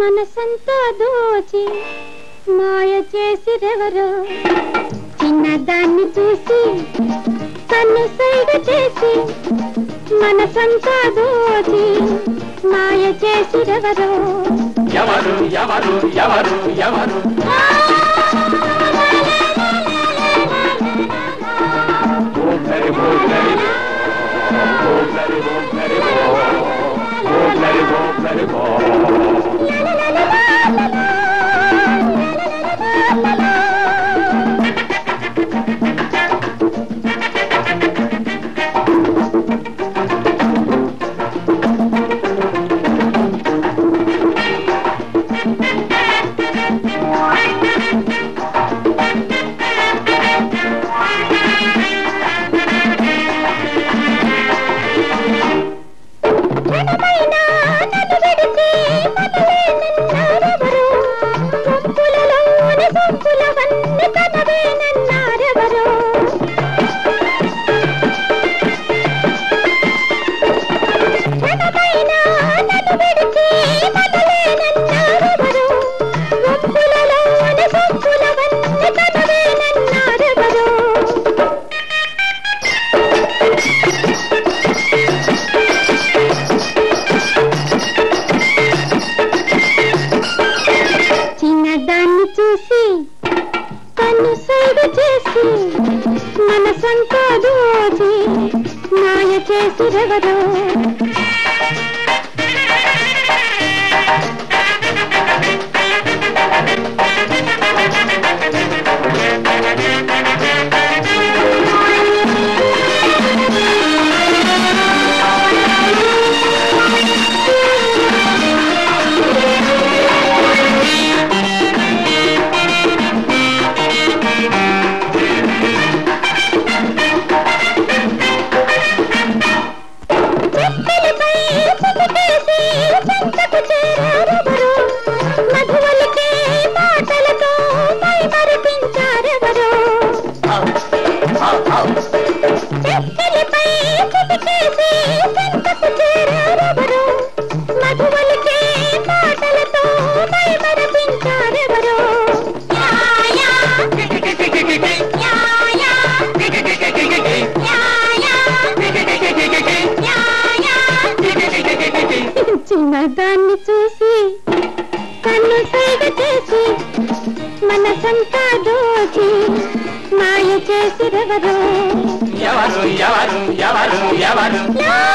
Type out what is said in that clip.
మనసంతా దోచి మాయ చేసిరెవరో చిన్నదాన్ని చూసి కన్ను సైగ చేసి మనసంతా దోచి మాయ చేసిరెవరో ఎవరు ఎవరు ఎవరు ఎవరు ఓం హరి ఓం హరి ఓం హరి ఓం హరి ఓం హరి ఓం హరి ఓం క్షణమైనా నన్ను విడిచి మనలేనన్నారెవరు? గుంపులలోని గుంపులవన్నీ కనవేనన్నారెవరు? క్షణమైనా నన్ను విడిచి మనలేనన్నారెవరు? గుంపులలోని గుంపులవన్నీ కనవేనన్నారెవరు? చిన్నదాన్ని చూసి కన్ను సైగ చేసి మనసంతా దోచి మాయ చేసిరెవరో చెక్కలపై చిటికేసి చెంతకు చేరారెవరు మధువలికే మాటలతో మై మరిపించారెవరు చెక్కలపై చిటికేసి చెంతకు చేరారెవరు మధువలికే మాటలతో మై మరిపించారెవరు యాయా యాయా చిన్నదాన్ని చూసి కన్ను సైగ చేసి మనసంతా దోచి మాయ చేసిరెవరు ఎవరు ఎవరు ఎవరు ఎవరు లా